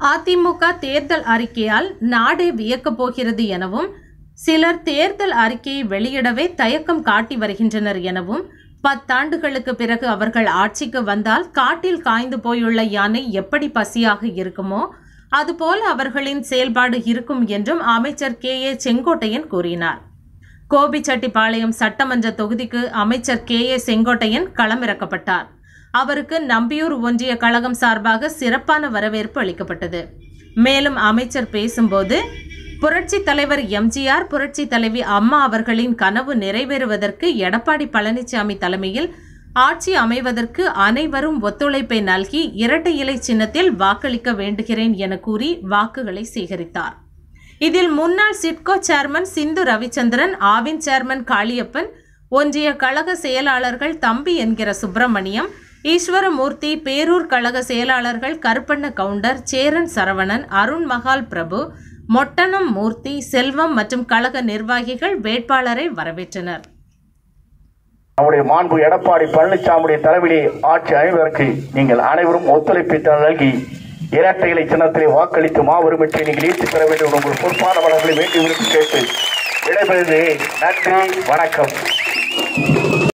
அதிமுக தேர்தல் அறிக்கையால் நாடே வியக்கப் போகிறது எனவும் சிலர் தேர்தல் அறிக்கையை வெளியிடவே தயக்கம் காட்டி வருகின்றனர் எனவும் பத்தாண்டுகளுக்கு பிறகு அவர்கள் ஆட்சிக்கு வந்தால் காட்டில் காய்ந்து போயுள்ள யானை எப்படி பசியாக இருக்குமோ அதுபோல அவர்களின் செயல்பாடு இருக்கும் என்றும் அமைச்சர் கே ஏ செங்கோட்டையன் கூறினார் கோபிச்செட்டிப்பாளையம் சட்டமன்ற தொகுதிக்கு அமைச்சர் கே ஏ செங்கோட்டையன் களமிறக்கப்பட்டார் அவருக்கு நம்பியூர் ஒன்றிய கழகம் சார்பாக சிறப்பான வரவேற்பு அளிக்கப்பட்டது மேலும் அமைச்சர் பேசும்போது புரட்சி தலைவர் எம்ஜிஆர் புரட்சி தலைவி அம்மா அவர்களின் கனவு நிறைவேறுவதற்கு எடப்பாடி பழனிசாமி தலைமையில் ஆட்சி அமைவதற்கு அனைவரும் ஒத்துழைப்பை நல்கி இரட்டை இலை சின்னத்தில் வாக்களிக்க வேண்டுகிறேன் என கூறி வாக்குகளை சேகரித்தார் இதில் முன்னாள் SIDCO chairman Sindhu Ravichandran Aavin chairman Kaliyappan ஒன்றிய கழக செயலாளர்கள் தம்பி என்கிற சுப்பிரமணியம் ஈஸ்வரமூர்த்தி பேரூர் கழக செயலாளர்கள் கருப்பண்ண கவுண்டர் சேரன் சரவணன் அருண் மகால் பிரபு மொட்டனம் மூர்த்தி செல்வம் மற்றும் கழக நிர்வாகிகள் வேட்பாளரை வரவேற்றனர் நம்முடைய மாண்பு எடப்பாடி பழனிசாமியுடைய தலைமையிலே ஆட்சி அமைவதற்கு நீங்கள் அனைவரும் ஒத்துழைப்பை நல்கி இரட்டை இலை சின்னத்திலே வாக்களித்து மாபெரும் வெற்றி நீங்கள் ஈர்த்து பெற வேண்டும் என்று உங்கள் பொறுப்பான வளங்களை வேண்டி விரும்பி கேட்டு விடைபெறுகிறேன் நன்றி வணக்கம்